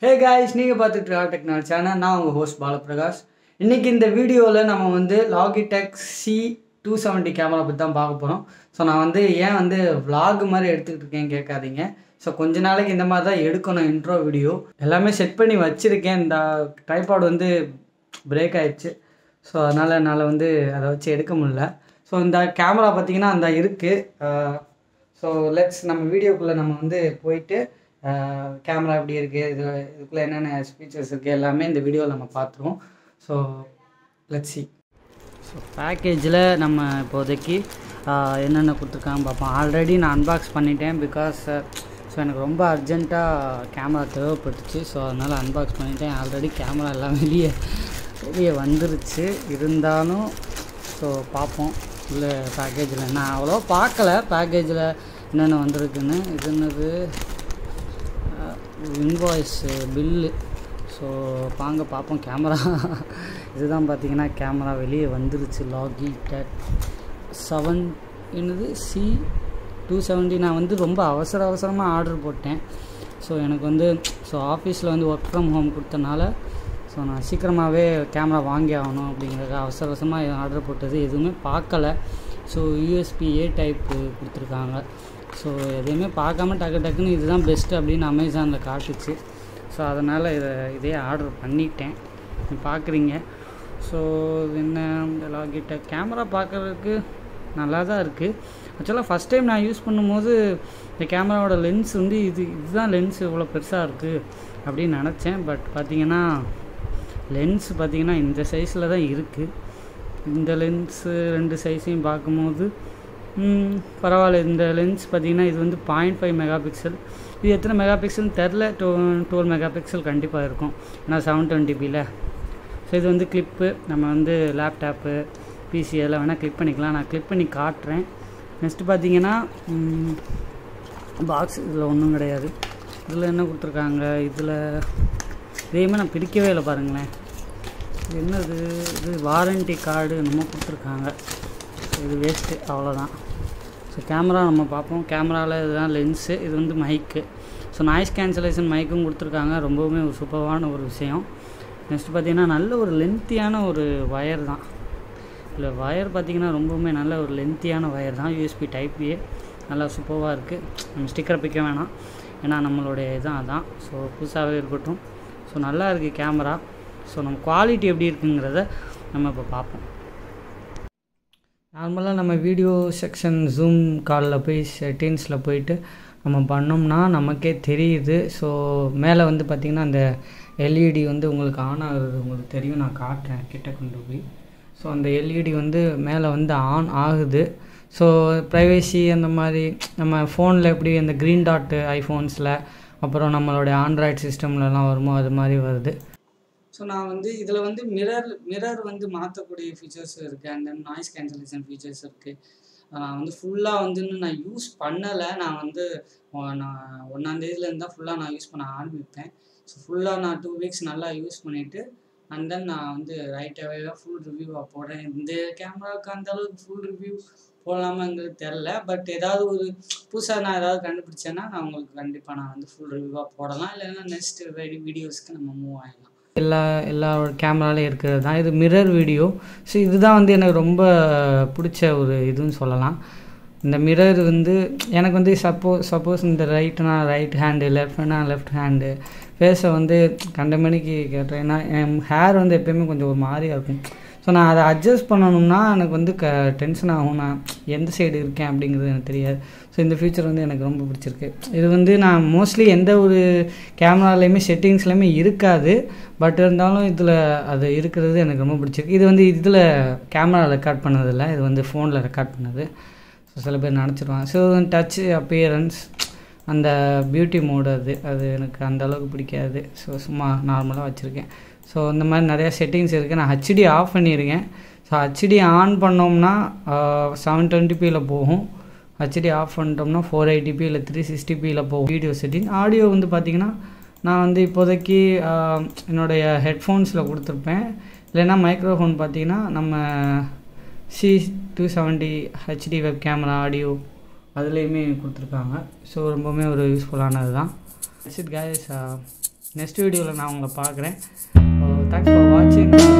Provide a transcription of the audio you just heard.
hey guys நீங்கள் பார்த்துட்டு இருக்கா டெக்னாலஜி சேனல் நான் உங்கள் ஹோஸ்ட் பாலபிரகாஷ் இன்றைக்கி இந்த வீடியோவில் நம்ம வந்து Logitech C two seventy camera பற்றி தான் பார்க்க போகிறோம் ஸோ நான் வந்து ஏன் வந்து vlog மாதிரி எடுத்துக்கிட்டு இருக்கேன் கேட்காதீங்க ஸோ கொஞ்ச நாளைக்கு இந்த மாதிரி தான் எடுக்கணும் இன்ட்ரோ வீடியோ எல்லாமே செட் பண்ணி வச்சுருக்கேன் இந்த ட்ரைபாட் வந்து பிரேக் ஆயிடுச்சு ஸோ அதனால் என்னால் வந்து அதை வச்சு எடுக்க முடியல ஸோ இந்த கேமரா பார்த்தீங்கன்னா அந்த இருக்குது ஸோ லெட்ஸ் நம்ம வீடியோக்குள்ளே நம்ம வந்து போயிட்டு கேமரா எப்படி இருக்குது இது இதுக்குள்ளே என்னென்ன ஃபீச்சர்ஸ் இருக்குது எல்லாமே இந்த வீடியோவில் நம்ம பார்த்துருவோம் ஸோ லெட்ஸ் சி ஸோ பேக்கேஜில் நம்ம இப்போதைக்கு ஆஹ், என்னென்ன கொடுத்துருக்காங்க பார்ப்போம் ஆல்ரெடி நான் அன்பாக்ஸ் பண்ணிட்டேன் பிகாஸ் ஸோ எனக்கு ரொம்ப அர்ஜென்ட்டாக கேமரா தேவைப்பட்டுச்சு ஸோ அதனால் அன்பாக்ஸ் பண்ணிட்டேன் ஆல்ரெடி கேமரா எல்லாம் வெளியே வெளியே வந்துருச்சு இருந்தாலும் ஸோ பார்ப்போம் உள்ள பேக்கேஜில் நான் அவ்வளோ பார்க்கல பேக்கேஜில் என்னென்ன வந்திருக்குன்னு இது என்னது இன்வாய்ஸு பில்லு ஸோ வாங்க பார்ப்போம் கேமரா இதுதான் பார்த்தீங்கன்னா கேமரா வெளியே வந்துருச்சு லாகி டெக் செவன் என்னது சி டூ செவன்ட்டி நான் வந்து ரொம்ப அவசர அவசரமாக ஆர்டர் போட்டேன் ஸோ எனக்கு வந்து ஸோ ஆஃபீஸில் வந்து ஒர்க் ஃப்ரம் ஹோம் கொடுத்தனால ஸோ நான் சீக்கிரமாகவே கேமரா வாங்கி ஆகணும் அப்படிங்கிறத அவசர அவசரமாக ஆர்டர் போட்டது எதுவுமே பார்க்கல ஸோ யூஎஸ்பி ஏ டைப்பு கொடுத்துருக்காங்க ஸோ எதையுமே பார்க்காம டக்கு டக்குன்னு இதுதான் பெஸ்ட்டு அப்படின்னு அமேசானில் காட்டுச்சு ஸோ அதனால் இதை இதே ஆர்டர் பண்ணிட்டேன் நீ பார்க்குறீங்க ஸோ என்ன லாகிட்ட கேமரா பார்க்குறதுக்கு நல்லா தான் இருக்குது ஆக்சுவலாக ஃபஸ்ட் டைம் நான் யூஸ் பண்ணும்போது இந்த கேமராவோட லென்ஸ் வந்து இது இதுதான் லென்ஸ் இவ்வளோ பெருசாக இருக்குது அப்படின்னு நினச்சேன் பட் பார்த்தீங்கன்னா லென்ஸ் பார்த்தீங்கன்னா இந்த சைஸில் தான் இருக்குது இந்த லென்ஸு ரெண்டு சைஸையும் பார்க்கும்போது ம், பரவாயில்ல இந்த லென்ஸ் பார்த்தீங்கன்னா இது வந்து பாயிண்ட் ஃபைவ் மெகா பிக்சல் இது எத்தனை மெகா பிக்சல்னு தெரில டூ டுவெல் மெகா பிக்சல் கண்டிப்பாக இருக்கும் ஏன்னா செவன் டுவெண்ட்டி ஸோ இது வந்து கிளிப்பு நம்ம வந்து லேப்டாப்பு பிசி எல்லாம் வேணால் கிளிக் பண்ணிக்கலாம் நான் கிளிக் பண்ணி காட்டுறேன் நெக்ஸ்ட்டு பார்த்தீங்கன்னா பாக்ஸ் இதில் ஒன்றும் கிடையாது இதில் என்ன கொடுத்துருக்காங்க இதில் இதையுமே நான் பிரிக்கவே இல்லை பாருங்களேன் இது என்னது இது வாரண்டி கார்டு என்னமோ கொடுத்துருக்காங்க இது வேஸ்ட்டு அவ்வளோதான் ஸோ கேமரா நம்ம பார்ப்போம் கேமராவில் இதுதான் லென்ஸு இது வந்து மைக்கு ஸோ நாய்ஸ் கேன்சலேஷன் மைக்கும் கொடுத்துருக்காங்க ரொம்பவுமே ஒரு சூப்பரான ஒரு விஷயம் நெக்ஸ்ட் பார்த்தீங்கன்னா நல்ல ஒரு லென்த்தியான ஒரு ஒயர் தான் இல்லை ஒயர் பார்த்தீங்கன்னா ரொம்பவுமே நல்ல ஒரு லென்த்தியான ஒயர் தான் யூஎஸ்பி டைப் ஏ நல்லா சூப்பராக இருக்குது நம்ம ஸ்டிக்கரை பிக்க வேணாம் ஏன்னா நம்மளுடைய இதான் அதான் ஸோ புதுசாகவே இருக்கட்டும் ஸோ நல்லா இருக்குது கேமரா ஸோ நம்ம குவாலிட்டி எப்படி இருக்குங்கிறத நம்ம இப்போ பார்ப்போம் நார்மலாக நம்ம வீடியோ செக்ஷன் ஜூம் காலில் போய் செட்டிங்ஸில் போயிட்டு நம்ம பண்ணோம்னா நமக்கே தெரியுது ஸோ மேலே வந்து பார்த்திங்கன்னா அந்த எல்இடி வந்து உங்களுக்கு ஆன் ஆகுறது உங்களுக்கு தெரியும் நான் காட்டுறேன் கிட்ட கொண்டு போய் ஸோ அந்த எல்இடி வந்து மேலே வந்து ஆன் ஆகுது ஸோ ப்ரைவேசி அந்த மாதிரி நம்ம ஃபோனில் எப்படி அந்த க்ரீன் டாட்டு ஐஃபோன்ஸில் அப்புறம் நம்மளுடைய ஆண்ட்ராய்டு சிஸ்டம்லலாம் வருமோ அது மாதிரி வருது ஸோ நான் வந்து இதில் வந்து மிரர் மிரர் வந்து மாற்றக்கூடிய ஃபீச்சர்ஸ் இருக்குது and then noise cancellation features இருக்குது நான் வந்து ஃபுல்லாக வந்து இன்னும் நான் யூஸ் பண்ணலை நான் வந்து அஹ் நான் ஒன்றாந்தேதியிலேருந்து தான் ஃபுல்லாக நான் யூஸ் பண்ண ஆரம்பிப்பேன் ஸோ ஃபுல்லாக நான் டூ வீக்ஸ் நல்லா யூஸ் பண்ணிவிட்டு அண்ட் தென் நான் வந்து ரைட்டாகவே ஃபுல் ரிவ்யூவாக போடுறேன் இந்த கேமராவுக்கு அந்த அளவுக்கு ஃபுல் ரிவ்யூ போடலாமாங்கிறது தெரில பட் ஏதாவது ஒரு புதுசாக நான் ஏதாவது கண்டுபிடிச்சேன்னா நான் உங்களுக்கு கண்டிப்பாக நான் வந்து ஃபுல் ரிவ்யூவாக போடலாம் இல்லைன்னா நெக்ஸ்ட் வீடியோஸ்க்கு நம்ம மூவ் ஆகிடலாம் எல்லா எல்லா கேமராலையும் இருக்கிறது தான் இது மிரர் வீடியோ ஸோ இதுதான் வந்து எனக்கு ரொம்ப பிடிச்ச ஒரு இதுன்னு சொல்லலாம் இந்த மிரர் வந்து எனக்கு வந்து சப்போஸ் சப்போஸ் இந்த ரைட்னா ரைட் ஹேண்டு லெஃப்ட்னா லெஃப்ட் ஹேண்டு ஃபேஸை வந்து கண்ட மணிக்கு கேட்டேன் ஏன்னா என் ஹேர் வந்து எப்பயுமே கொஞ்சம் ஒரு மாதிரியாக இருக்கும் ஸோ நான் அதை அட்ஜஸ்ட் பண்ணணும்னா எனக்கு வந்து க டென்ஷன் ஆகும் நான் எந்த சைடு இருக்கேன் அப்படிங்கிறது எனக்கு தெரியாது ஸோ இந்த ஃபீச்சர் வந்து எனக்கு ரொம்ப பிடிச்சிருக்கு இது வந்து நான் மோஸ்ட்லி எந்த ஒரு கேமராலையுமே செட்டிங்ஸ்லையுமே இருக்காது பட் இருந்தாலும் இதில் அது இருக்கிறது எனக்கு ரொம்ப பிடிச்சிருக்கு இது வந்து இதில் கேமரா ரெக்கார்ட் பண்ணதில்லை இது வந்து ஃபோனில் ரெக்கார்ட் பண்ணது ஸோ சில பேர் நினச்சிருவாங்க ஸோ டச் அப்பியரன்ஸ் அந்த பியூட்டி மோடு அது அது எனக்கு அந்த அளவுக்கு பிடிக்காது ஸோ சும்மா நார்மலாக வச்சுருக்கேன் ஸோ இந்த மாதிரி நிறையா செட்டிங்ஸ் இருக்குது நான் ஹச்டி ஆஃப் பண்ணியிருக்கேன் ஸோ ஹச்டி ஆன் பண்ணோம்னா செவன் டுவெண்ட்டி போகும் ஹச்டி ஆஃப் பண்ணிட்டோம்னா ஃபோர் எயிட்டிபி இல்லை த்ரீ சிக்ஸ்டிபியில் போகும் வீடியோ செட்டிங் ஆடியோ வந்து பார்த்திங்கன்னா நான் வந்து இப்போதைக்கு ஆஹ், என்னுடைய ஹெட்ஃபோன்ஸில் கொடுத்துருப்பேன் இல்லைன்னா மைக்ரோஃபோன் பார்த்தீங்கன்னா நம்ம C two seventy HD web camera audio அதுலேயுமே கொடுத்துருக்காங்க ஸோ ரொம்பவுமே ஒரு யூஸ்ஃபுல்லானது தான் இட் கைஸ் நெக்ஸ்ட் வீடியோவில் நான் உங்களை பார்க்குறேன் தேங்க்ஸ் ஃபார் வாட்சிங்